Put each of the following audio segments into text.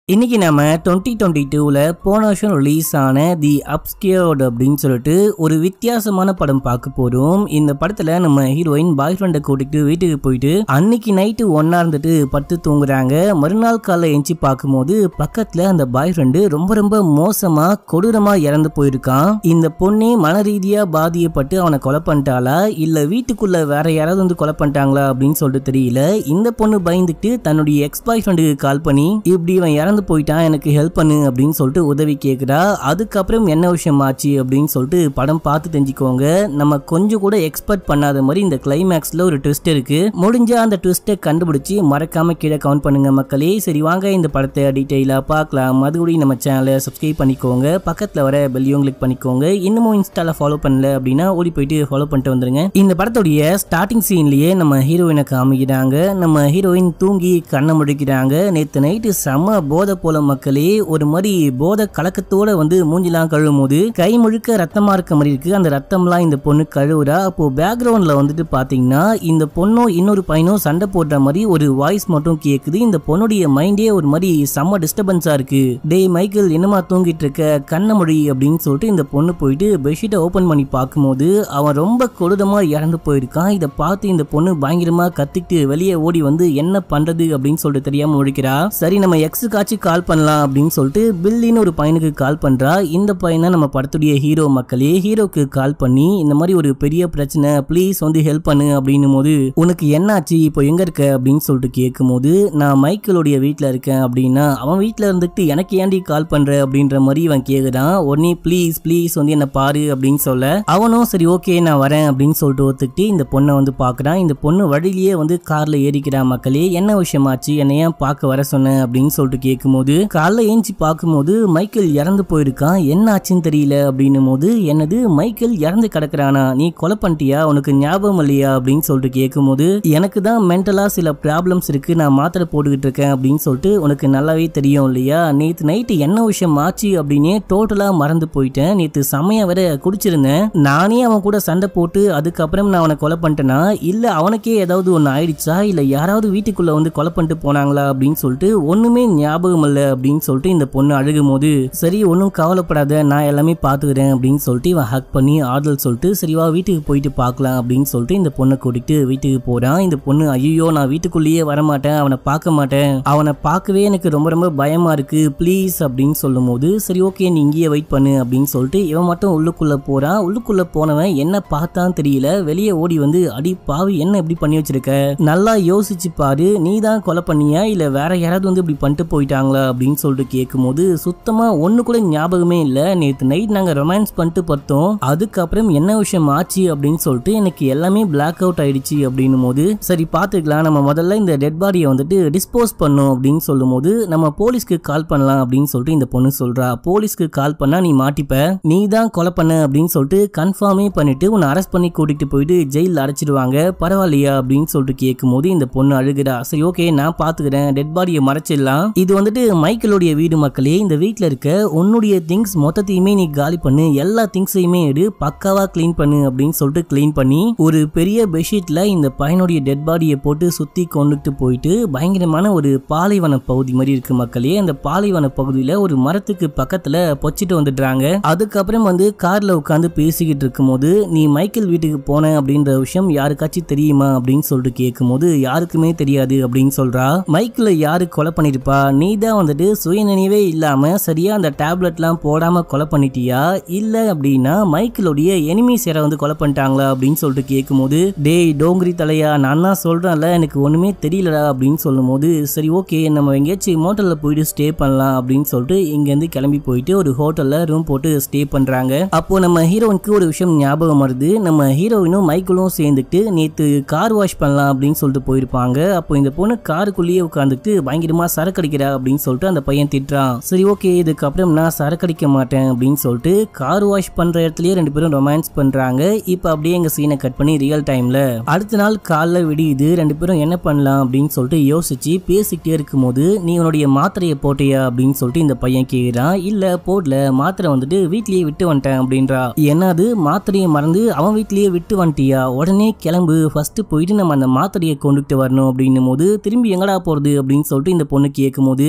இன்னைக்கு நம்ம twenty twenty டூவில் போன வருஷம் ரிலீஸ் ஆன தி அப்ஸ்கியர்ட் அப்படின்னு சொல்லிட்டு ஒரு வித்தியாசமான படம் பார்க்க போகிறோம் இந்த படத்தில் நம்ம ஹீரோயின் பாய் ஃப்ரெண்டை கூட்டிட்டு வீட்டுக்கு போயிட்டு அன்னைக்கு நைட்டு ஒன்றா இருந்துட்டு படுத்து தூங்குறாங்க மறுநாள் காலைல எஞ்சி பார்க்கும்போது பக்கத்தில் அந்த பாய் ஃப்ரெண்டு ரொம்ப ரொம்ப மோசமாக கொடூரமாக இறந்து போயிருக்கான் இந்த பொண்ணே மன ரீதியாக பாதியப்பட்டு அவனை கொலை பண்ணிட்டாளா இல்லை வீட்டுக்குள்ள வேற யாராவது வந்து கொலை பண்ணிட்டாங்களா அப்படின்னு சொல்லிட்டு தெரியல இந்த பொண்ணு பயந்துட்டு தன்னுடைய எக்ஸ் பாய் ஃப்ரெண்டுக்கு கால் பண்ணி இப்படி இவன் இறந்து போயிட்டான் எனக்கு ஹெல்ப் பண்ணு அப்படின்னு சொல்லிட்டு உதவி கேட்குறா அதுக்கப்புறம் என்ன விஷயம் ஆச்சு அப்படின்னு சொல்லிட்டு படம் பார்த்து தெரிஞ்சுக்கோங்க நம்ம கொஞ்சம் கூட எக்ஸ்பெக்ட் பண்ணாத மாதிரி இந்த கிளைமேக்ஸ்ல ஒரு ட்விஸ்ட் இருக்கு முடிஞ்ச அந்த ட்விஸ்ட்டை கண்டுபிடிச்சு மறக்காம கீழே கவுண்ட் பண்ணுங்க மக்களே சரி வாங்க இந்த படத்தை டீட்டெயிலாக பார்க்கலாம் மறுபடி நம்ம சேனலை சப்ஸ்கிரைப் பண்ணிக்கோங்க பக்கத்தில் வர பெல்லையும் கிளிக் பண்ணிக்கோங்க இன்னமும் இன்ஸ்டால ஃபாலோ பண்ணல அப்படின்னா ஓடி போயிட்டு ஃபாலோ பண்ணிட்டு வந்துருங்க இந்த படத்துடைய ஸ்டார்டிங் சீன்லயே நம்ம ஹீரோயினை காமிக்கிறாங்க நம்ம ஹீரோயின் தூங்கி கண்ணை முடிக்கிறாங்க நேத்து நைட்டு செம்ம போதை போல மக்களே ஒரு மாதிரி போதை கலக்கத்தோட வந்து மூஞ்சிலாம் கழுவும் போது கை முழுக்க ரத்தமா இருக்க மாதிரி இருக்கு அந்த ரத்தம்லாம் இந்த பொண்ணு கழுவுறா அப்போ பேக்ரவுண்ட்ல வந்துட்டு பாத்தீங்கன்னா இந்த பொண்ணும் இன்னொரு பையனும் சண்டை போடுற மாதிரி ஒரு வாய்ஸ் மட்டும் கேக்குது இந்த பொண்ணுடைய மைண்டே ஒரு மாதிரி செம்ம டிஸ்டர்பன்ஸா இருக்கு டேய் மைக்கேல் என்னமா தூங்கிட்டு இருக்க கண்ண மொழி அப்படின்னு சொல்லிட்டு இந்த பொண்ணு போயிட்டு பெட்ஷீட்டை ஓபன் பண்ணி பார்க்கும்போது அவன் ரொம்ப கொடூரமா இறந்து போயிருக்கான் இதை பார்த்து இந்த பொண்ணு பயங்கரமா கத்திட்டு வெளியே ஓடி வந்து என்ன பண்றது அப்படின்னு சொல்லிட்டு தெரியாம முடிக்கிறா சரி நம்ம எக்ஸுக்காச்சும் கால் பண்ணலாம் அப்படின்னு சொல்லிட்டு பில்லின்னு ஒரு பையனுக்கு கால் பண்றா இந்த பையன் தான் நம்ம படத்துடைய ஹீரோ மக்களே ஹீரோக்கு கால் பண்ணி இந்த மாதிரி ஒரு பெரிய பிரச்சனை ப்ளீஸ் வந்து ஹெல்ப் பண்ணு அப்படின்னும் போது உனக்கு என்னாச்சு இப்போ எங்க இருக்க அப்படின்னு சொல்லிட்டு கேட்கும்போது நான் மைக்கேலுடைய வீட்டில் இருக்கேன் அப்படின்னா அவன் வீட்டில் இருந்துட்டு எனக்கு ஏன்டி கால் பண்ற அப்படின்ற மாதிரி இவன் கேக்குறான் உடனே ப்ளீஸ் ப்ளீஸ் வந்து என்ன பாரு அப்படின்னு சொல்ல அவனும் சரி ஓகே நான் வரேன் அப்படின்னு சொல்லிட்டு ஒத்துக்கிட்டு இந்த பொண்ணை வந்து பார்க்குறான் இந்த பொண்ணு வழியிலேயே வந்து கார்ல ஏறிக்கிறான் மக்களே என்ன விஷயமாச்சு என்னை ஏன் பார்க்க வர சொன்ன அப்படின்னு சொல்லிட்டு கேட்கும்போது காலைல ஏஞ்சி பார்க்கும்போது மைக்கேல் இறந்து போயிருக்கான் என்ன ஆச்சுன்னு தெரியல அப்படின்னும் போது என்னது மைக்கேல் இறந்து கிடக்குறானா நீ கொலை பண்ணிட்டியா உனக்கு ஞாபகம் இல்லையா அப்படின்னு சொல்லிட்டு கேட்கும்போது எனக்கு தான் மென்டலா சில ப்ராப்ளம்ஸ் இருக்கு நான் மாத்திரை போட்டுக்கிட்டு இருக்கேன் அப்படின்னு சொல்லிட்டு உனக்கு நல்லாவே தெரியும் இல்லையா நேத்து நைட்டு என்ன விஷயம் ஆச்சு அப்படின்னே டோட்டலா மறந்து போயிட்டேன் நேத்து செமையா வேற குடிச்சிருந்தேன் நானே அவன் கூட சண்டை போட்டு அதுக்கப்புறம் நான் அவனை கொலை பண்ணிட்டேனா இல்ல அவனுக்கே ஏதாவது ஒன்று ஆயிடுச்சா இல்ல யாராவது வீட்டுக்குள்ள வந்து கொலை பண்ணிட்டு போனாங்களா அப்படின்னு சொல்லிட்டு ஒண்ணுமே ஞாபகம் இல்லை அப்படின்னு சொல்லிட்டு இந்த பொண்ணு அழுகும் போது சரி ஒன்றும் கவலைப்படாத நான் எல்லாமே பார்த்துக்கிறேன் அப்படின்னு சொல்லிட்டு இவன் ஹக் பண்ணி ஆறுதல் சொல்லிட்டு சரிவா வீட்டுக்கு போயிட்டு பார்க்கலாம் அப்படின்னு சொல்லிட்டு இந்த பொண்ணை கூட்டிட்டு வீட்டுக்கு போறான் இந்த பொண்ணு ஐயோ நான் வீட்டுக்குள்ளேயே வரமாட்டேன் அவனை பார்க்க மாட்டேன் அவனை பார்க்கவே எனக்கு ரொம்ப ரொம்ப பயமா இருக்கு ப்ளீஸ் அப்படின்னு சொல்லும் போது சரி ஓகே நீ இங்கேயே வெயிட் பண்ணு அப்படின்னு சொல்லிட்டு இவன் மட்டும் உள்ளுக்குள்ள போறான் உள்ளுக்குள்ள போனவன் என்ன பார்த்தான் தெரியல வெளியே ஓடி வந்து அடி பாவி என்ன இப்படி பண்ணி வச்சிருக்க நல்லா யோசிச்சு பாரு நீ தான் கொலை பண்ணியா இல்ல வேற யாராவது வந்து இப்படி பண்ணிட்டு போயிட்டாங்களா அப்படின்னு சொல்லிட்டு கேட்கும்போது சுத்தமா ஒண்ணு கூட ஞாபகமே இல்ல நேத்து நைட் நாங்க ரொமான்ஸ் பண்ணிட்டு பார்த்தோம் அதுக்கப்புறம் என்ன விஷயம் ஆச்சு அப்படின்னு சொல்லிட்டு எனக்கு எல்லாமே பிளாக் அவுட் ஆயிடுச்சு அப்படின்னும் போது சரி பாத்துக்கலாம் நம்ம முதல்ல இந்த டெட் பாடியை வந்துட்டு டிஸ்போஸ் பண்ணும் அப்படின்னு சொல்லும் போது நம்ம போலீஸ்க்கு கால் பண்ணலாம் அப்படின்னு சொல்லிட்டு இந்த பொண்ணு சொல்றா போலீஸ்க்கு கால் பண்ணா நீ மாட்டிப்ப நீ தான் கொலை பண்ண அப்படின்னு சொல்லிட்டு கன்ஃபார்மே பண்ணிட்டு உன்னை அரெஸ்ட் பண்ணி கூட்டிட்டு போயிட்டு ஜெயிலில் அடைச்சிடுவாங்க பரவாயில்லையா அப்படின்னு சொல்லிட்டு கேட்கும்போது இந்த பொண்ணு அழுகுறா சரி ஓகே நான் பாத்துக்கிறேன் டெட் பாடியை மறைச்சிடலாம் இது வந்துட்டு மைக்கேலுடைய வீடு மக்களே இந்த வீட்டில் இருக்க உன்னுடைய திங்ஸ் மொத்தத்தையுமே நீ காலி பண்ணு எல்லா திங்ஸையுமே எடு பக்காவா க்ளீன் பண்ணு அப்படின்னு சொல்லிட்டு க்ளீன் பண்ணி ஒரு பெரிய பெட்ஷீட்ல இந்த பையனுடைய டெட் பாடியை போட்டு சுத்தி கொண்டுட்டு போயிட்டு பயங்கரமான ஒரு பாலைவன பகுதி மாதிரி இருக்கு மக்களே அந்த பாலைவன பகுதியில ஒரு மரத்துக்கு பக்கத்துல பொச்சிட்டு வந்துடுறாங்க அதுக்கப்புறம் வந்து கார்ல உட்காந்து பேசிக்கிட்டு இருக்கும்போது நீ மைக்கேல் வீட்டுக்கு போன அப்படின்ற விஷயம் யாருக்காச்சும் தெரியுமா அப்படின்னு சொல்லிட்டு கேட்கும்போது யாருக்குமே தெரியாது அப்படின்னு சொல்றா மைக்கில் யாரு கொலை பண்ணிருப்பா நீ தான் வந்துட்டு சுயநினைவே இல்லாம சரியா அந்த டேப்லெட்லாம் போடாம கொலை பண்ணிட்டியா இல்ல அப்படின்னா மைக்கிளுடைய எனிமீஸ் யாரை வந்து கொலை பண்ணிட்டாங்களா அப்படின்னு சொல்லிட்டு கேட்கும்போது டேய் டோங்கிரி தலையா நான் தான் சொல்றேன்ல எனக்கு ஒண்ணுமே தெரியலடா அப்படின்னு சொல்லும்போது சரி ஓகே நம்ம எங்கேயாச்சும் மோட்டல்ல போயிட்டு ஸ்டே பண்ணலாம் அப்படின்னு சொல்லிட்டு இங்க இருந்து கிளம்பி போயிட்டு ஒரு ஹோட்டல்ல ரூம் போட்டு ஸ்டே பண்றாங்க அப்போ நம்ம ஹீரோயினுக்கு ஒரு விஷயம் ஞாபகம் வருது நம்ம ஹீரோயினும் மைக்கிளும் சேர்ந்துட்டு நேத்து கார் வாஷ் பண்ணலாம் அப்படின்னு சொல்லிட்டு போயிருப்பாங்க அப்போ இந்த பொண்ணு காருக்குள்ளேயே உட்காந்துட்டு பயங்கரமா சரக்கு அடிக்கிறா அப்படின்னு சொல்லிட்டு அந்த பையன் திட்டுறான் சரி ஓகே இதுக்கப்புறம் நான் சரக்கு அடிக்க மாட்டேன் அப்படின்னு சொல்லிட்டு கார் வாஷ் பண்ற இடத்துலயே ரெண்டு பேரும் ரொமான்ஸ் பண்றாங்க இப்போ அப்படியே எங்க சீனை கட் பண்ணி ரியல் டைம்ல அடுத்த நாள் காலைல விடியுது ரெண்டு பேரும் என்ன பண்ணலாம் அப்படின்னு சொல்லிட்டு யோசிச்சு பேசிக்கிட்டே இருக்கும்போது நீ உன்னுடைய மாத்திரையை போட்டியா அப்படின்னு சொல்லிட்டு இந்த பையன் கேக்குறான் இல்ல போடல மாத்திரை வந்துட்டு வீட்லயே விட்டு வந்துட்டேன் அப்படின்றா என்னது மாத்திரையை மறந்து அவன் வீட்லயே விட்டு வந்துட்டியா உடனே கிளம்பு ஃபர்ஸ்ட் போயிட்டு நம்ம அந்த மாத்திரையை கொண்டுட்டு வரணும் அப்படின்னும் போது திரும்பி எங்கடா போறது அப்படின்னு சொல்லிட்டு இந்த பொண்ணு கேட்கும்போது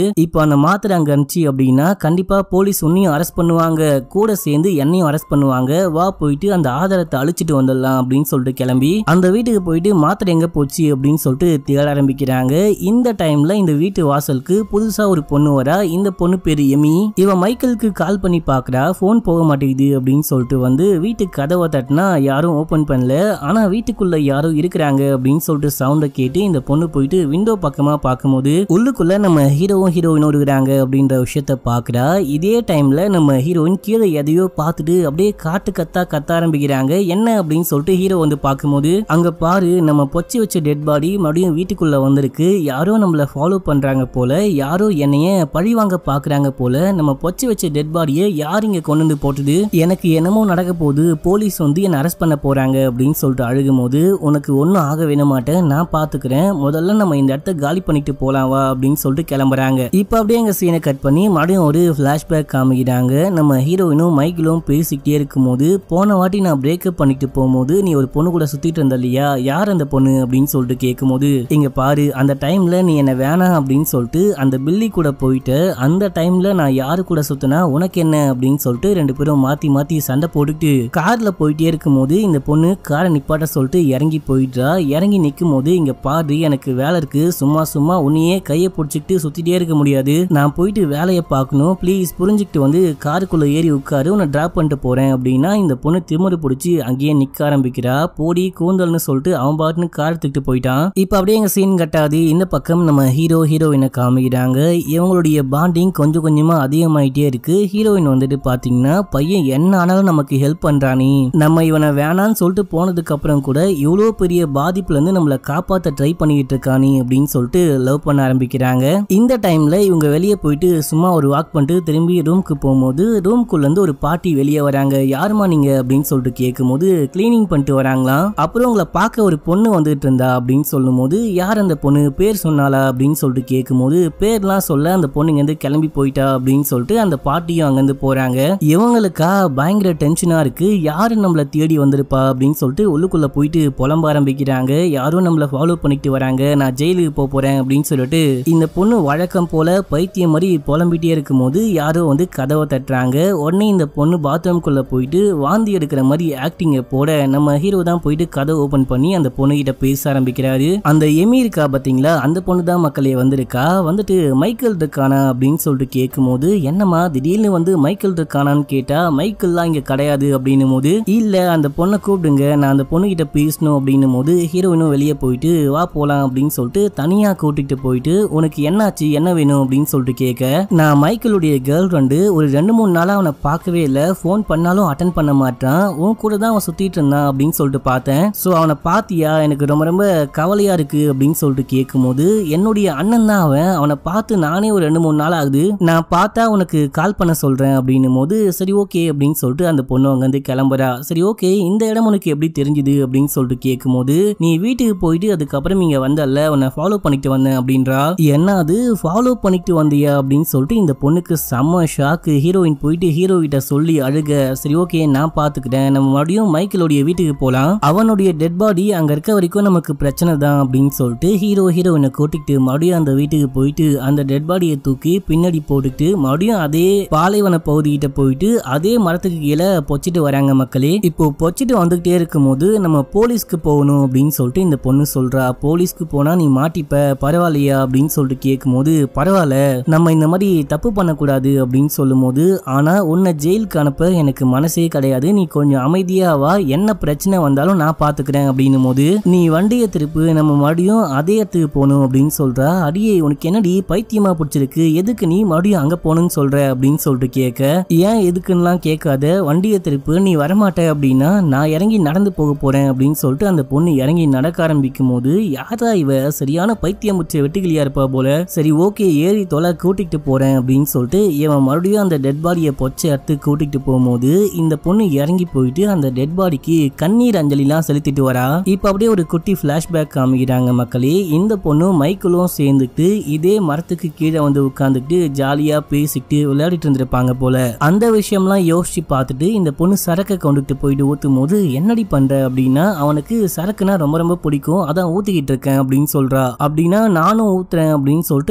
இப்போ அந்த மாத்திரை அங்க இருந்துச்சு அப்படின்னா கண்டிப்பா போலீஸ் உன்னையும் அரெஸ்ட் பண்ணுவாங்க கூட சேர்ந்து என்னையும் அரெஸ்ட் பண்ணுவாங்க வா போயிட்டு அந்த ஆதாரத்தை அழிச்சிட்டு வந்துடலாம் அப்படின்னு சொல்லிட்டு கிளம்பி அந்த வீட்டுக்கு போயிட்டு மாத்திரை எங்க போச்சு அப்படின்னு சொல்லிட்டு தேட ஆரம்பிக்கிறாங்க இந்த டைம்ல இந்த வீட்டு வாசலுக்கு புதுசா ஒரு பொண்ணு வரா இந்த பொண்ணு பேரு எமி இவ மைக்கேலுக்கு கால் பண்ணி பாக்குறா போன் போக மாட்டேங்குது அப்படின்னு சொல்லிட்டு வந்து வீட்டுக்கு கதவை தட்டினா யாரும் ஓபன் பண்ணல ஆனா வீட்டுக்குள்ள யாரும் இருக்கிறாங்க அப்படின்னு சொல்லிட்டு சவுண்டை கேட்டு இந்த பொண்ணு போயிட்டு விண்டோ பக்கமா பார்க்கும்போது உள்ளுக்குள்ள நம்ம ஹீரோவும் ஹீரோயினும் இருக்கிறாங்க அப்படின்ற விஷயத்த பாக்குறா இதே டைம்ல நம்ம ஹீரோயின் கீழே எதையோ பார்த்துட்டு அப்படியே காட்டு கத்தா கத்த ஆரம்பிக்கிறாங்க என்ன அப்படின்னு சொல்லிட்டு ஹீரோ வந்து பார்க்கும்போது அங்க பாரு நம்ம பொச்சி வச்ச டெட் பாடி மறுபடியும் வீட்டுக்குள்ள வந்திருக்கு யாரோ நம்மள ஃபாலோ பண்றாங்க போல யாரோ என்னைய பழி வாங்க பாக்குறாங்க போல நம்ம பொச்சி வச்ச டெட் பாடியை யார் இங்க கொண்டு வந்து போட்டுது எனக்கு என்னமோ நடக்க போகுது போலீஸ் வந்து என்ன அரெஸ்ட் பண்ண போறாங்க அப்படின்னு சொல்லிட்டு அழுகும் போது உனக்கு ஒன்றும் ஆக வேண மாட்டேன் நான் பாத்துக்கிறேன் முதல்ல நம்ம இந்த இடத்த காலி பண்ணிட்டு போலாம் வா அப்படின்னு சொல்லிட்டு கிளம்புறாங்க இப்போ அப்படியே எங்க சீனை கட் பண்ணி மறுபடியும் ஒரு ஃபிளாஷ்பேக் காமிக்கிறாங்க நம்ம ஹீரோயினும் மைக்கிளும் பேசிக்கிட்டே இருக்கும்போது போன வாட்டி நான் பிரேக்கப் பண்ணிட்டு போகும்போது நீ ஒரு பொண்ணு கூட சுத்திட்டு இருந்த இல்லையா யார் அந்த பொண்ணு அப்படின்னு சொல்லிட்டு கேட்கும்போது இங்க பாரு அந்த டைம்ல நீ என்ன வேணாம் அப்படின்னு சொல்லிட்டு அந்த பில்லி கூட போயிட்டு அந்த டைம்ல நான் யாரு கூட சுத்தினா உனக்கு என்ன அப்படின்னு சொல்லிட்டு ரெண்டு பேரும் மாத்தி மாத்தி சண்டை போட்டுட்டு கார்ல போயிட்டே இருக்கும்போது இந்த பொண்ணு காரை நிப்பாட்ட சொல்லிட்டு இறங்கி போயிட்டா இறங்கி நிற்கும் போது இங்க பாரு எனக்கு வேலை இருக்கு சும்மா சும்மா உன்னையே கையை பிடிச்சிக்கிட்டு சுத்திட்டே இருக்க முடியாது நான் போயிட்டு வேலையை பார்க்கணும் ப்ளீஸ் புரிஞ்சுக்கிட்டு வந்து காருக்குள்ள ஏறி உட்காரு உன்னை டிராப் பண்ணிட்டு போறேன் அப்படின்னா இந்த பொண்ணு திமிரு பிடிச்சி அங்கேயே நிக்க ஆரம்பிக்கிறா போடி கூந்தல்னு சொல்லிட்டு அவன் பாட்டுன்னு கார் திட்டு போயிட்டான் இப்போ அப்படியே எங்க சீன் கட்டாது இந்த பக்கம் நம்ம ஹீரோ ஹீரோயினை காமிக்கிறாங்க இவங்களுடைய பாண்டிங் கொஞ்சம் கொஞ்சமா அதிகமாயிட்டே இருக்கு ஹீரோயின் வந்துட்டு பாத்தீங்கன்னா பையன் என்ன ஆனாலும் நமக்கு ஹெல்ப் பண்றானே நம்ம இவனை வேணான்னு சொல்லிட்டு போனதுக்கு அப்புறம் கூட இவ்வளோ பெரிய பாதிப்புல இருந்து நம்மளை காப்பாத்த ட்ரை பண்ணிக்கிட்டு இருக்கானே அப்படின்னு சொல்லிட்டு லவ் பண்ண ஆரம்பிக்கிறாங்க இந்த டைம்ல இவங்க வெளியே போயிட்டு சும்மா ஒரு வாக் பண்ணிட்டு திரும்பி ரூமுக்கு போகும்போது ரூம்குள்ள இருந்து ஒரு பாட்டி வெளியே வராங்க யாருமா நீங்க அப்படின்னு சொல்லிட்டு கேட்கும்போது கிளீனிங் பண்ணிட்டு வராங்களாம் அப்புறம் உங்களை பார்க்க ஒரு பொண்ணு வந்துட்டு இருந்தா அப்படின்னு சொல்லும்போது யார் அந்த பொண்ணு பேர் சொன்னாலா அப்படின்னு சொல்லிட்டு கேட்கும்போது பேர்லாம் சொல்ல அந்த பொண்ணுங்க இருந்து கிளம்பி போயிட்டா அப்படின்னு சொல்லிட்டு அந்த பாட்டியும் அங்கிருந்து போறாங்க இவங்களுக்கா பயங்கர டென்ஷனா இருக்கு யாரு நம்மள தேடி வந்திருப்பா அப்படின்னு சொல்லிட்டு உள்ளுக்குள்ள போயிட்டு புலம்ப ஆரம்பிக்கிறாங்க யாரும் நம்மள ஃபாலோ பண்ணிட்டு வராங்க நான் ஜெயிலுக்கு போக போறேன் அப்படின்னு சொல்லிட்டு இந்த பொண்ணு வழக்கம் போல பைத்தியம் மாதிரி புலம்பிட்டே இருக்கும்போது யாரோ வந்து கதவை தட்டுறாங்க உடனே இந்த பொண்ணு பாத்ரூம்குள்ள போயிட்டு வாந்தி எடுக்கிற மாதிரி ஆக்டிங்க போட நம்ம ஹீரோ தான் போயிட்டு கதை ஓபன் பண்ணி அந்த பொண்ணு கிட்ட பேச ஆரம்பிக்கிறாரு அந்த எமி இருக்கா பாத்தீங்களா அந்த பொண்ணு தான் மக்களே வந்திருக்கா வந்துட்டு மைக்கேல் இருக்கானா அப்படின்னு சொல்லிட்டு கேட்கும்போது என்னம்மா திடீர்னு வந்து மைக்கேல் இருக்கானான்னு கேட்டா மைக்கேல்லாம் இங்க கிடையாது அப்படின்னும் போது இல்ல அந்த பொண்ணை கூப்பிடுங்க நான் அந்த பொண்ணு கிட்ட பேசணும் அப்படின்னும் போது ஹீரோயினும் வெளியே போயிட்டு வா போலாம் அப்படின்னு சொல்லிட்டு தனியா கூட்டிட்டு போயிட்டு உனக்கு என்னாச்சு என்ன வேணும் அப்படின்னு சொல்லிட்டு கேட்க நான் மைக்கேலுடைய கேர்ள் ஃப்ரெண்டு ஒரு ரெண்டு மூணு நாளா அவனை பார்க்கவே இல்லை ஃபோன் பண்ணாலும் அட்டன் பண்ண மாட்டான் உன் கூட தான் அவன் சுத்திட்டு இருந்தான் அப்படின்னு சொல்லிட்டு பார்த்தேன் ஸோ அவனை பாத்தியா எனக்கு ரொம்ப ரொம்ப கவலையா இருக்கு அப்படின்னு சொல்லிட்டு கேட்கும்போது என்னுடைய அண்ணன் தான் அவன் அவனை பார்த்து நானே ஒரு ரெண்டு மூணு நாள் ஆகுது நான் பார்த்தா உனக்கு கால் பண்ண சொல்றேன் அப்படின்னும் போது சரி ஓகே அப்படின்னு சொல்லிட்டு அந்த பொண்ணு அங்கேருந்து கிளம்புறா சரி ஓகே இந்த இடம் உனக்கு எப்படி தெரிஞ்சுது அப்படின்னு சொல்லிட்டு கேட்கும்போது நீ வீட்டுக்கு போயிட்டு அதுக்கப்புறம் இங்க வந்தல்ல உன்னை ஃபாலோ பண்ணிட்டு வந்தேன் அப்படின்றா என்ன அது ஃபாலோ பண்ணிட்டு வந்தியா அப்படின்னு சொல்லிட்டு இந்த பொண்ணுக்கு செம்ம ஷாக்கு ஹீரோயின் போயிட்டு ஹீரோ கிட்ட சொல்லி அழுக சரி ஓகே நான் பாத்துக்கிட்டேன் நம்ம மறுபடியும் மைக்கேலோடைய வீட்டுக்கு போலாம் அவனுடைய டெட் பாடி அங்க இருக்க வரைக்கும் நமக்கு பிரச்சனை தான் அப்படின்னு சொல்லிட்டு ஹீரோ ஹீரோயினை கூட்டிக்கிட்டு மறுபடியும் அந்த வீட்டுக்கு போயிட்டு அந்த டெட் பாடியை தூக்கி பின்னாடி போட்டுட்டு மறுபடியும் அதே பாலைவன பகுதிகிட்ட போயிட்டு அதே மரத்துக்கு கீழே பொச்சிட்டு வராங்க மக்களே இப்போ பொச்சிட்டு வந்துகிட்டே இருக்கும்போது நம்ம போலீஸ்க்கு போகணும் அப்படின்னு சொல்லிட்டு இந்த பொண்ணு சொல்றா போலீஸ்க்கு போனா நீ மாட்டிப்ப பரவாயில்லையா அப்படின்னு சொல்லிட்டு கேட்கும்போது பரவாயில்ல நம்ம இந்த மாதிரி தப்பு பண்ணக்கூடாது அப்படின்னு சொல்லும்போது ஆனா உன்னை ஜெயிலுக்கு அனுப்ப எனக்கு மனசே கிடையாது நீ கொஞ்சம் அமைதியா வா என்ன பிரச்சனை வந்தாலும் நான் பாத்துக்கிறேன் அப்படின்னும் போது நீ வண்டியை திருப்பு நம்ம மறுபடியும் அதே இடத்துக்கு போகணும் அப்படின்னு சொல்றா அடியே உனக்கு என்னடி பைத்தியமா பிடிச்சிருக்கு எதுக்கு நீ மறுபடியும் அங்க போகணும்னு சொல்ற அப்படின்னு சொல்லிட்டு கேட்க ஏன் எதுக்குன்னுலாம் கேட்காத வண்டியை திருப்பு நீ வரமாட்ட அப்படின்னா நான் இறங்கி நடந்து போக போறேன் அப்படின்னு சொல்லிட்டு அந்த பொண்ணு இறங்கி நடக்க ஆரம்பிக்கும் போது யாரா இவ சரியான பைத்தியம் முச்ச வெட்டுக்கிளியா இருப்பா போல சரி ஓகே ஏறி தொலை கூட்டிகிட்டு போறேன் அப்படின்னு சொல்லிட்டு இவன் மறுபடியும் அந்த டெட் பாடியை பொச்சை எடுத்து கூட்டிகிட்டு போகும்போது இந்த பொண்ணு இறங்கி போயிட்டு அந்த டெட் பாடிக்கு கண்ணீர் அஞ்சலிலாம் செலுத்திட்டு வரா இப்போ அப்படியே ஒரு குட்டி ஃபிளாஷ்பேக் காமிக்கிறாங்க மக்களே இந்த பொண்ணு மைக்கிளும் சேர்ந்துட்டு இதே மரத்துக்கு கீழே வந்து உட்காந்துக்கிட்டு ஜாலியா பேசிக்கிட்டு விளையாடிட்டு இருந்திருப்பாங்க போல அந்த விஷயம்லாம் யோசிச்சு பார்த்துட்டு இந்த பொண்ணு சரக்கை கொண்டுட்டு போயிட்டு ஊத்தும் போது என்னடி பண்ற அப்படின்னா அவனுக்கு சரக்குனா ரொம்ப ரொம்ப பிடிக்கும் அதான் ஊத்திக்கிட்டு இருக்கேன் அப்படின்னு சொல்றா அப்படின்னா நானும் ஊத்துறேன் அப்படின்னு சொல்லிட்டு இவனும்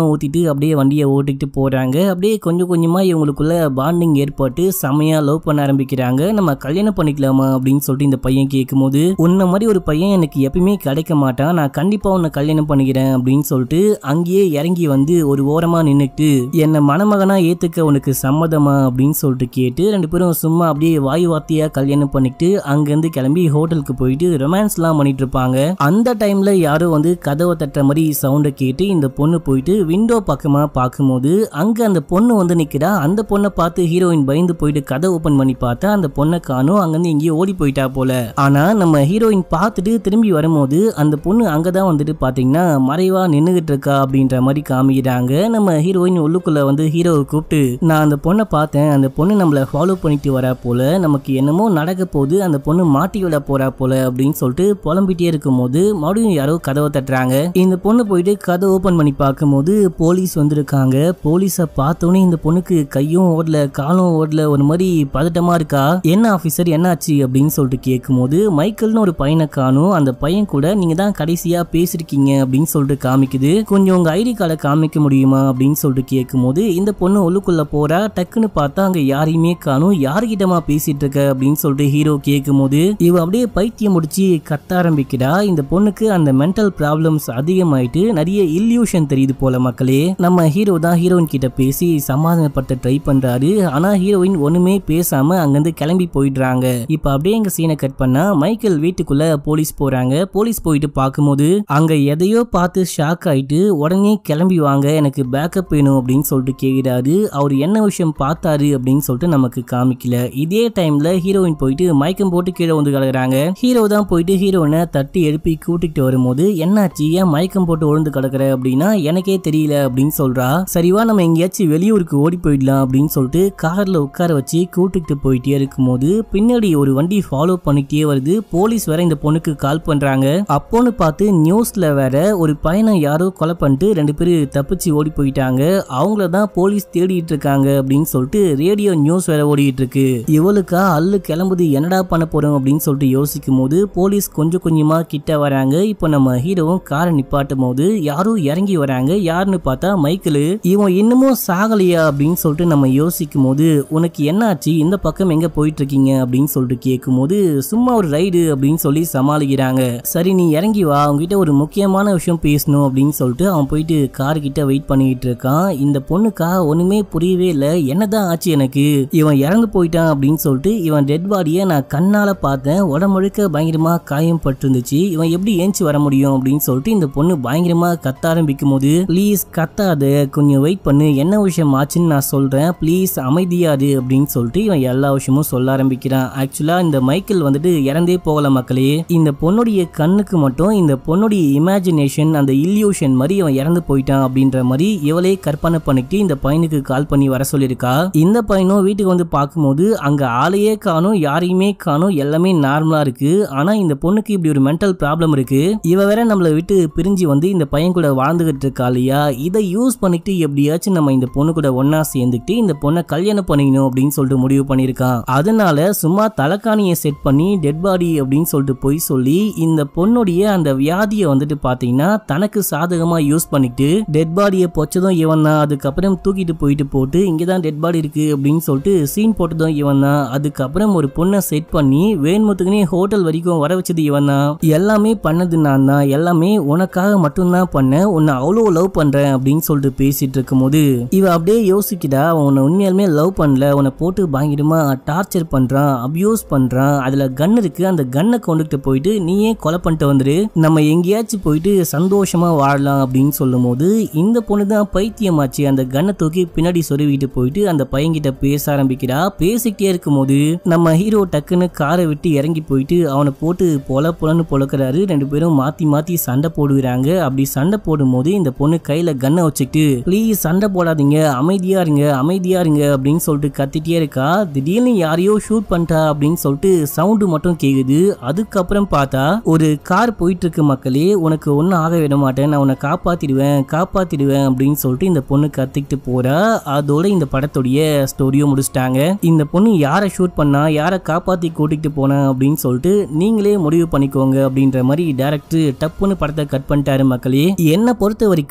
எல்லாம் ஊத்திட்டு அப்படியே வண்டியை ஓட்டிட்டு போறாங்க அப்படியே கொஞ்சம் கொஞ்சமா இவங்களுக்குள்ள பாண்டிங் ஏற்பட்டு செமையா லவ் பண்ண ஆரம்பிக்கிறாங்க நம்ம கல்யாணம் பண்ணிக்கலாமா அப்படின்னு சொல்லிட்டு இந்த பையன் கேட்கும்போது உன்ன மாதிரி ஒரு பையன் எனக்கு எப்பயுமே கிடைக்க மாட்டான் நான் கண்டிப்பா உன்னை கல்யாணம் பண்ணிக்கிறேன் அப்படின்னு சொல்லிட்டு அங்கேயே இறங்கி வந்து ஒரு ஓரமா நின்னுட்டு என்ன மணமகனா ஏத்துக்க உனக்கு சம்மதமா அப்படின்னு சொல்லிட்டு கேட்டு ரெண்டு பேரும் சும்மா அப்படியே வாயு வார்த்தையா கல்யாணம் பண்ணிட்டு அங்கிருந்து கிளம்பி ஹோட்டலுக்கு போயிட்டு ரொமான்ஸ்லாம் பண்ணிட்டு இருப்பாங்க அந்த டைம்ல யாரோ வந்து கதவை தட்டுற மாதிரி சவுண்டை கேட்டு இந்த பொண்ணு போயிட்டு விண்டோ பக்கமா பார்க்கும்போது அங்க அந்த பொண்ணு வந்து நிக்கிறா அந்த பொண்ணை பார்த்து ஹீரோயின் பயந்து போயிட்டு கதை ஓபன் பண்ணி பார்த்தா அந்த பொண்ணை காணும் அங்கிருந்து எங்கேயோ ஓடி போயிட்டா போல ஆனா நம்ம ஹீரோயின் பார்த்துட்டு திரும்பி வரும்போது அந்த பொண்ணு அங்கதான் வந்துட்டு பாத்தீங்கன்னா மறைவா நின்னுகிட்டு இருக்கா அப்படின்ற மாதிரி காமிக்கிறாங்க நம்ம ஹீரோயின் உள்ளுக்குள்ள வந்து ஹீரோவை கூப்பிட்டு நான் அந்த பொண்ணை பார்த்தேன் அந்த பொண்ணு நம்மள ஃபாலோ பண்ணிட்டு வரா போல நமக்கு என்னமோ நடக்க போகுது அந்த பொண்ணு மாட்டி விட போறா போல அப்படின்னு சொல்லிட்டு புலம்பிட்டே இருக்கும்போது மறுபடியும் யாரோ கதவை தட்டுறாங்க இந்த பொண்ணு போயிட்டு கதை ஓபன் பண்ணி பார்க்கும்போது போலீஸ் வந்திருக்காங்க போலீஸை பார்த்தோன்னே இந்த பொண்ணுக்கு கையும் ஓடல காலும் ஓடல ஒரு மாதிரி பதட்டமா இருக்கா என்ன ஆபீசர் என்னாச்சு அப்படின்னு சொல்லிட்டு கேட்கும்போது மைக்கேல்னு ஒரு பையனை காணும் அந்த பையன் கூட நீங்க தான் கடைசியா பேசிருக்கீங்க அப்படின்னு சொல்லிட்டு காமிக்குது கொஞ்சம் உங்க ஐடி கார்டை காமிக்க முடியுமா அப்படின்னு சொல்லிட்டு கேட்கும்போது இந்த பொண்ணு உள்ளுக்குள்ள போறா டக்குன்னு பார்த்தா அங்க யாரையுமே காணும் யாருகிட்டமா பேசிட்டு இருக்க அப்படின்னு சொல்லிட்டு ஹீரோ கேட்கும்போது இவ அப்படியே பைத்தியம் முடிச்சு கத்த ஆரம்பிக்கிறா இந்த பொண்ணுக்கு அந்த மென்டல் ப்ராப்ளம்ஸ் அதிகமாயிட்டு நிறைய இல்யூஷன் தெரியுது போல மக்களே நம்ம ஹீரோ தான் ஹீரோயின் கிட்ட பேசி சமாதானப்படுத்த ட்ரை பண்றாரு ஆனா ஹீரோயின் ஒண்ணுமே பேசாம அங்கிருந்து கிளம்பி போயிடுறாங்க இப்ப அப்படியே எங்க சீனை கட் பண்ணா மைக்கேல் வீட்டுக்குள்ள போலீஸ் போறாங்க போலீஸ் போயிட்டு பார்க்கும்போது அங்க எதையோ பார்த்து ஷாக் ஆயிட்டு உடனே கிளம்பி வாங்க எனக்கு பேக்கப் வேணும் அப்படின்னு சொல்லிட்டு கேட்கிறாரு அவர் என்ன விஷயம் பார்த்தாரு அப்படின்னு சொல்லிட்டு நமக்கு காமிக்கல இதே டைம்ல ஹீரோயின் போயிட்டு மயக்கம் போட்டு கீழே வந்து கிடக்குறாங்க ஹீரோ தான் போயிட்டு ஹீரோயினை தட்டி எழுப்பி கூட்டிட்டு வரும்போது என்னாச்சு ஏன் மயக்கம் போட்டு விழுந்து கிடக்குற அப்படின்னா எனக்கே தெரியல அப்படின்னு சொல்றா சரிவா நம்ம எங்கேயாச்சும் வெளியூருக்கு ஓடி போயிடலாம் அப்படின்னு சொல்லிட்டு கார்ல உட்கார வச்சு கூட்டிட்டு போயிட்டே இருக்கும்போது பின்னாடி ஒரு வண்டி ஃபாலோ பண்ணிட்டே வருது போலீஸ் வேற இந்த பொண்ணுக்கு கால் பண்றாங்க அப்போன்னு பார்த்து நியூஸ்ல வேற ஒரு பையனை யாரோ கொலை பண்ணிட்டு ரெண்டு பேரும் தப்பிச்சு ஓடி போயிட்டாங்க அவங்கள தான் போலீஸ் தேடிட்டு இருக்காங்க அப்படின்னு சொல்லிட்டு ரேடியோ நியூஸ் வேற ஓடிட்டு இருக்கு இவளுக்கா அல்லு கிளம்புது என்னடா பண்ண போறோம் அப்படின்னு சொல்லிட்டு யோசிக்கும் போது போலீஸ் கொஞ்சம் கொஞ்சமா கிட்ட வராங்க இப்போ நம்ம ஹீரோவும் காரை நிப்பாட்டும் போது யாரும் இறங்கி வராங்க யாருன்னு பார்த்தா மைக்கிள் இவன் இன்னமும் சாகலையா அப்படின்னு சொல்லிட்டு நம்ம யோசிக்கும் போது உனக்கு என்னாச்சு இந்த பக்கம் எங்க போயிட்டு இருக்கீங்க அப்படின்னு சொல்லிட்டு கேட்கும் போது சும்மா ஒரு ரைடு அப்படின்னு சொல்லி சமாளிக்கிறாங்க சரி நீ இறங்கி வா அவங்ககிட்ட ஒரு முக்கியமான விஷயம் பேசணும் அப்படின்னு சொல்லிட்டு அவன் போயிட்டு கார் கிட்ட வெயிட் பண்ணிட்டு இருக்கான் இந்த பொண்ணுக்கா ஒண்ணுமே புரியவே இல்லை என்னதான் ஆச்சு எனக்கு இவன் இறந்து போயிட்டான் அப்படின்னு சொல்லிட்டு இவன் டெட் பாடியை நான் கண்ணால பார்த்தேன் உடம்புழுக்க பயங்கரமா காயம் பட்டிருந்துச்சு இவன் எப்படி ஏஞ்சி வர முடியும் அப்படின்னு சொல்லிட்டு இந்த பொண்ணு பயங்கரமா கத்த ஆரம்பிக்கும் போது ப்ளீஸ் கத்தாத கொஞ்சம் வெயிட் பண்ணு என்ன விஷயம் ஆச்சுன்னு நான் சொல்றேன் ப்ளீஸ் அமைதியாரு அப்படின்னு சொல்லிட்டு இவன் எல்லா விஷயமும் சொல்ல ஆரம்பிக்கிறான் ஆக்சுவலா இந்த மைக்கேல் வந்துட்டு இறந்தே போகல மக்களே இந்த பொண்ணுடைய கண்ணுக்கு மட்டும் இந்த பொண்ணுடைய இமேஜினேஷன் அந்த இல்யூஷன் மாதிரி இவன் இறந்து போயிட்டான் அப்படின்ற மாதிரி இவளே கற்பனை பண்ணிட்டு இந்த பையனுக்கு கால் பண்ணி வர சொல்லியிருக்கா இந்த பையனும் வீட்டுக்கு வந்து பார்க்கும்போது அங்க ஆளையே காணும் யாரையுமே காணும் எல்லாமே நார்மலா இருக்கு ஆனா இந்த பொண்ணுக்கு இப்படி ஒரு மென்டல் ப்ராப்ளம் இருக்கு இவ வேற நம்மளை விட்டு பிரிஞ்சு வந்து இந்த பையன் கூட வாழ்ந்துகிட்டு இருக்கா இல்லையா இதை யூஸ் பண்ணிட்டு எப்படியாச்சும் நம்ம இந்த பொண்ணு கூட ஒன்னா சேர்ந்துக்கிட்டு இந்த பொண்ணை கல்யாணம் பண்ணிக்கணும் அப்படின்னு சொல்லிட்டு முடிவு பண்ணியிருக்கான் அதனால சும்மா தலைக்காணியை செட் பண்ணி டெட் பாடி அப்படின்னு சொல்லிட்டு போய் சொல்லி இந்த பொண்ணுடைய அந்த வியாதியை வந்துட்டு பாத்தீங்கன்னா தனக்கு சாதகமா யூஸ் பண்ணிட்டு டெட் பாடியை பொச்சதும் இவன் தான் அதுக்கப்புறம் தூக்கிட்டு போயிட்டு போட்டு இங்கதான் டெட் பாடி இருக்கு அப்படின்னு சொல்லிட்டு சீன் போட்டதும் இவன் தான் அதுக்கப்புறம் ஒரு பொண்ணை செட் பண்ணி வேண்முத்துக்குனே ஹோட்டல் வரைக்கும் வர வச்சது இவன் தான் எல்லாமே பண்ணது நான் தான் எல்லாமே உனக்காக மட்டும்தான் பண்ணேன் உன்னை அவ்வளோ லவ் பண்றேன் அப்படின்னு சொல்லிட்டு பேசிட்டு இருக்கும்போது இவ அப்படியே யோசிக்கிட்டா அவன் உன்னை உண்மையாலுமே லவ் பண்ணல உன்னை போட்டு பயங்கரமா டார்ச்சர் பண்றான் அபியூஸ் பண்றான் அதுல கன் இருக்கு அந்த கன்னை கொண்டுட்டு போயிட்டு நீயே கொலை பண்ணிட்டு வந்துரு நம்ம எங்கேயாச்சும் போயிட்டு சந்தோஷமா வாழலாம் அப்படின்னு சொல்லும் போது இந்த பொண்ணு தான் பைத்தியமாச்சு அந்த கன்னை தூக்கி பின்னாடி சொருவிட்டு போயிட்டு அந்த பையன்கிட்ட பேச ஆரம்பிக்கிறா பேசிக்கிட்டே இருக்கும்போது நம்ம ஹீரோ டக்குன்னு காரை விட்டு இறங்கி போயிட்டு அவனை போட்டு பொல பொலன்னு பொழக்கிறாரு ரெண்டு பேரும் மாத்தி மாத்தி சண்டை போடுகிறாங்க அப்படி சண்டை போடும்போது இந்த பொண்ணு கையில கன்னை வச்சுக்கிட்டு ப்ளீஸ் சண்டை போடாதீங்க அமைதியா இருங்க அமைதியா இருங்க அப்படின்னு சொல்லிட்டு கத்திட்டே இருக்கா திடீர்னு யாரையோ ஷூட் பண்ணிட்டா அப்படின்னு சொல்லிட்டு சவுண்டு மட்டும் கேக்குது அதுக்கப்புறம் பார்த்தா ஒரு கார் போயிட்டு இருக்கு மக்களே உனக்கு ஒன்றும் ஆக விட மாட்டேன் நான் உன்னை காப்பாத்திடுவேன் காப்பாத்திடுவேன் அப்படின்னு சொல்லிட்டு இந்த பொண்ணு கத்திக்கிட்டு போறா அதோட இந்த படத்துடைய ஸ்டோரியும் முடிச்சிட்டாங்க இந்த பொண்ணு யாரை ஷூட் பண்ணா யாரை காப்பாத்தி கூட்டிகிட்டு போனா அப்படின்னு சொல்லிட்டு நீங்களே முடிவு பண்ணிக்கோங்க அப்படின்ற மாதிரி டேரக்டர் டப்புன்னு படத்தை கட் பண்ணிட்டாரு மக்களே என்னை பொறுத்த வரைக்கும் ஹீரோ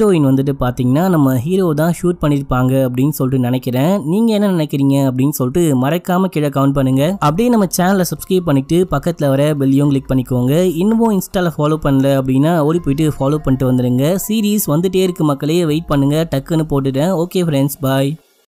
ஹீரோயின் வந்துட்டு பார்த்தீங்கன்னா நம்ம ஹீரோ தான் ஷூட் பண்ணியிருப்பாங்க அப்படின்னு சொல்லிட்டு நினைக்கிறேன் நீங்க என்ன நினைக்கிறீங்க அப்படின்னு சொல்லிட்டு மறக்காம கீழே கவுண்ட் பண்ணுங்க அப்படியே நம்ம சேனலை சப்ஸ்கிரைப் பண்ணிட்டு பக்கத்தில் வர பெல்லையும் கிளிக் பண்ணிக்கோங்க இன்னமும் இன்ஸ்டால ஃபாலோ பண்ணல அப்படின்னா ஓடி போயிட்டு ஃபாலோ பண்ணிட்டு வந்துடுங்க சீரீஸ் வந்துட்டே இருக்கு மக்களே வெயிட் பண்ணுங்க டக்குன்னு போட்டுட்டேன் ஓகே ஃப்ரெண்ட்ஸ் பாய்